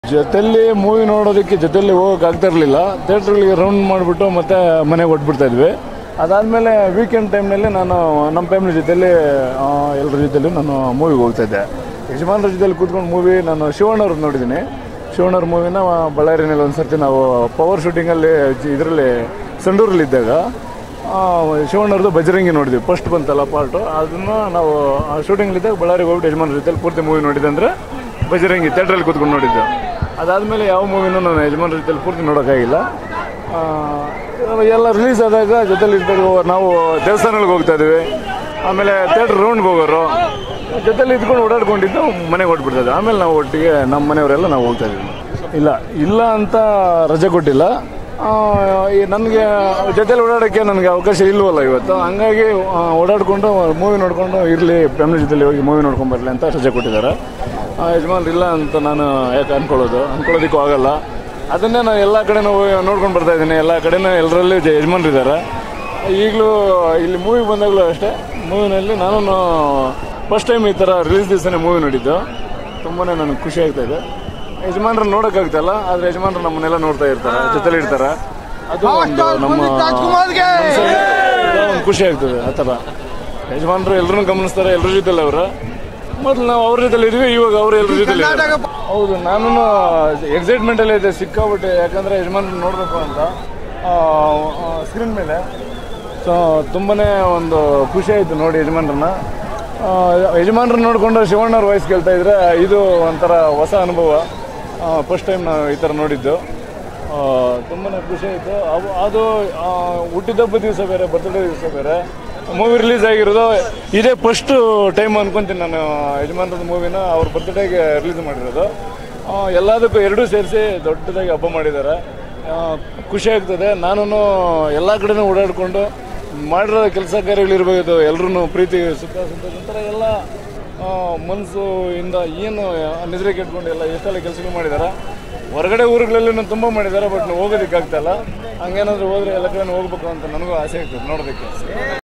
ಜೊತೆಲಿ ಮೂವಿ ನೋಡೋದಕ್ಕೆ ಜೊತೆಲಿ ಹೋಗಕ್ಕೆ ಆಗ್ತಾ ಇರಲಿಲ್ಲ ಥಿಯೇಟ್ರಿಗೆ ರೌಂಡ್ ಮಾಡಿಬಿಟ್ಟು ಮತ್ತೆ ಮನೆಗೆ ಹೊಟ್ಬಿಡ್ತಾ ಇದ್ವಿ ಅದಾದಮೇಲೆ ವೀಕೆಂಡ್ ಟೈಮ್ನಲ್ಲಿ ನಾನು ನಮ್ಮ ಫ್ಯಾಮಿಲಿ ಜೊತೆಲಿ ಆ, ಎಲ್ಲರ ಜೊತೆಲಿ ನಾನು ಮೂವಿಗೆ ಹೋಗ್ತಾ ಇದ್ದೆ ಯಜಮಾನ್ರ ಜೊತೆಲಿ ಕೂತ್ಕೊಂಡು ಮೂವಿ ನಾನು ಶಿವಣ್ಣವ್ರದ್ದು ನೋಡಿದ್ದೀನಿ ಶಿವಣ್ಣವ್ರ ಮೂವಿನ ಬಳ್ಳಾರಿನಲ್ಲಿ ಒಂದು ಸರ್ತಿ ನಾವು ಪವರ್ ಶೂಟಿಂಗಲ್ಲಿ ಇದರಲ್ಲಿ ಸಂಡೂರಲ್ಲಿ ಇದ್ದಾಗ ಆ, ಶಿವಣ್ಣವ್ರದ್ದು ಬಜರಂಗಿ ನೋಡಿದ್ವಿ ಫಸ್ಟ್ ಬಂತಲ್ಲ ಪಾರ್ಟು ಅದನ್ನು ನಾವು ಶೂಟಿಂಗ್ಲಿದ್ದಾಗ ಬಳ್ಳಾರಿಗೆ ಹೋಗ್ಬಿಟ್ಟು ಯಜಮಾನ್ರ ಜೊತೆಲಿ ಪೂರ್ತಿ ಮೂವಿ ನೋಡಿದೆ ಅಂದರೆ ಬಜರಂಗಿ ಥಿಯೇಟ್ರಲ್ಲಿ ಕೂತ್ಕೊಂಡು ನೋಡಿದ್ದು ಅದಾದಮೇಲೆ ಯಾವ ಮೂವಿನೂ ನಾನು ಯಜಮಾನ್ರ ಜೊತೆಲಿ ಪೂರ್ತಿ ನೋಡೋಕ್ಕಾಗಿಲ್ಲ ಆ, ಎಲ್ಲ ರಿಲೀಸ್ ಆದಾಗ ಜೊತೆಲಿ ಇದ್ದಾಗ ನಾವು ದೇವಸ್ಥಾನಗಳಿಗೆ ಹೋಗ್ತಾ ಇದ್ವಿ ಆಮೇಲೆ ಥಿಯೇಟ್ರ್ ರೌಂಡ್ಗೆ ಹೋಗೋರು ಜೊತೆಲಿ ಇದ್ಕೊಂಡು ಓಡಾಡ್ಕೊಂಡಿದ್ದು ಮನೆಗೆ ಹೊಟ್ಬಿಡ್ತದೆ ಆಮೇಲೆ ನಾವು ಒಟ್ಟಿಗೆ ನಮ್ಮ ಮನೆಯವರೆಲ್ಲ ನಾವು ಹೋಗ್ತಾ ಇದ್ವಿ ಇಲ್ಲ ಇಲ್ಲ ಅಂತ ರಜೆ ಕೊಟ್ಟಿಲ್ಲ ನನಗೆ ಜೊತೆಲಿ ಓಡಾಡೋಕ್ಕೆ ನನಗೆ ಅವಕಾಶ ಇಲ್ವಲ್ಲ ಇವತ್ತು ಹಂಗಾಗಿ ಆ, ಓಡಾಡ್ಕೊಂಡು ಮೂವಿ ನೋಡ್ಕೊಂಡು ಇರಲಿ ಫ್ಯಾಮಿಲಿ ಜೊತೆಲಿ ಹೋಗಿ ಮೂವಿ ನೋಡ್ಕೊಂಡು ಬರಲಿ ಅಂತ ರಜೆ ಕೊಟ್ಟಿದ್ದಾರೆ ಆ, ಯಜಮಾನ್ರು ಇಲ್ಲ ಅಂತ ನಾನು ಯಾಕೆ ಅನ್ಕೊಳ್ಳೋದು ಅನ್ಕೊಳ್ಳೋದಕ್ಕೂ ಆಗಲ್ಲ ಅದನ್ನೇ ನಾನು ಎಲ್ಲ ಕಡೆನೂ ಹೋಗಿ ನೋಡ್ಕೊಂಡು ಬರ್ತಾ ಇದ್ದೀನಿ ಎಲ್ಲ ಕಡೆನೂ ಎಲ್ಲರಲ್ಲಿ ಯಜಮಾನ್ರು ಇದ್ದಾರೆ ಈಗಲೂ ಇಲ್ಲಿ ಮೂವಿ ಬಂದಾಗಲೂ ಅಷ್ಟೇ ಮೂವಿನಲ್ಲಿ ನಾನು ಫಸ್ಟ್ ಟೈಮ್ ಈ ಥರ ರಿಲೀಸ್ ದಿವಸನೇ ಮೂವಿ ನೋಡಿದ್ದು ತುಂಬಾ ನನಗೆ ಖುಷಿ ಆಗ್ತಾ ಇದೆ ಯಜಮಾನ್ರನ್ನ ನೋಡೋಕ್ಕಾಗ್ತಲ್ಲ ಆದರೆ ಯಜಮಾನ್ರು ನಮ್ಮನ್ನೆಲ್ಲ ನೋಡ್ತಾ ಇರ್ತಾರೆ ಜೊತೆಲಿ ಇರ್ತಾರೆ ಅದು ಒಂದು ನಮ್ಮ ಮನ್ಸಲ್ಲಿ ಒಂದು ಖುಷಿ ಆಗ್ತದೆ ಆ ಥರ ಯಜಮಾನ್ರು ಎಲ್ಲರನ್ನೂ ಗಮನಿಸ್ತಾರೆ ಎಲ್ಲರ ಜೊತೆಲಿ ಅವರು ಮೊದಲು ನಾವು ಅವ್ರ ಜೊತೆಲಿ ಇದ್ವಿ ಇವಾಗ ಅವರು ಎಲ್ಲರ ಜೊತೆಲಿ ಇದ್ದಾರೆ. ಹೌದು ನಾನು ಎಕ್ಸೈಟ್ಮೆಂಟ್ ಅಲ್ಲೇ ಇದೆ ಸಿಕ್ಕಾಬಿಟ್ಟೆ ಯಾಕಂದ್ರೆ ಯಜಮಾನ್ರು ನೋಡಬೇಕು ಅಂತ ಸ್ಕ್ರೀನ್ ಮೇಲೆ ಸೊ ತುಂಬಾನೇ ಒಂದು ಖುಷಿ ಆಯಿತು ನೋಡಿ ಯಜಮಾನ್ರನ್ನ ಆ, ಯಜಮಾನ್ರನ್ನ ನೋಡಿಕೊಂಡು ಶಿವಣ್ಣವ್ರ ವಾಯ್ಸ್ ಕೇಳ್ತಾ ಇದ್ರೆ ಇದು ಒಂಥರ ಹೊಸ ಅನುಭವ ಫಸ್ಟ್ ಟೈಮ್ ನಾವು ಈ ಥರ ನೋಡಿದ್ದು ತುಂಬಾ ಖುಷಿ ಆಯಿತು ಅವು ಅದು ಆ, ಹುಟ್ಟಿದಬ್ಬ ದಿವಸ ಬೇರೆ ಬರ್ತ್ಡೇ ದಿವಸ ಬೇರೆ ಮೂವಿ ರಿಲೀಸ್ ಆಗಿರೋದು ಇದೇ ಫಸ್ಟ್ ಟೈಮ್ ಅನ್ಕೊಂತೀನಿ ನಾನು ಯಜಮಾನ್ರದ ಮೂವಿನ ಅವ್ರ ಬರ್ತ್ಡೇಗೆ ರಿಲೀಸ್ ಮಾಡಿರೋದು ಆ, ಎಲ್ಲದಕ್ಕೂ ಎರಡೂ ಸೇರಿಸಿ ದೊಡ್ಡದಾಗಿ ಹಬ್ಬ ಮಾಡಿದ್ದಾರೆ ಆ, ಖುಷಿ ಆಗ್ತದೆ ನಾನು ಎಲ್ಲ ಕಡೆನೂ ಓಡಾಡಿಕೊಂಡು ಮಾಡಿರೋ ಕೆಲಸ ಕಾರ್ಯಗಳಿರ್ಬೋದು ಎಲ್ಲರೂ ಪ್ರೀತಿ ಸುಖ ಸಂತೋಷ ಒಂಥರ ಎಲ್ಲ ಆ, ಮನಸ್ಸು ಇಂದ ಏನು ನಿದ್ರೆ ಕೆಟ್ಕೊಂಡು ಎಲ್ಲ ಎಷ್ಟೆಲ್ಲ ಕೆಲಸಗಳು ಮಾಡಿದ್ದಾರೆ ಹೊರಗಡೆ ಊರುಗಳಲ್ಲಿ ತುಂಬ ಮಾಡಿದ್ದಾರೆ ಬಟ್ ಹೋಗೋದಕ್ಕೆ ಆಗ್ತಾಯಿಲ್ಲ ಹಂಗೇನಾದ್ರೂ ಹೋದ್ರೆ ಎಲ್ಲ ಕಡೆ ಹೋಗ್ಬೇಕು ಅಂತ ನನಗೂ ಆಸೆ ಆಗ್ತದೆ ನೋಡೋದಕ್ಕೆ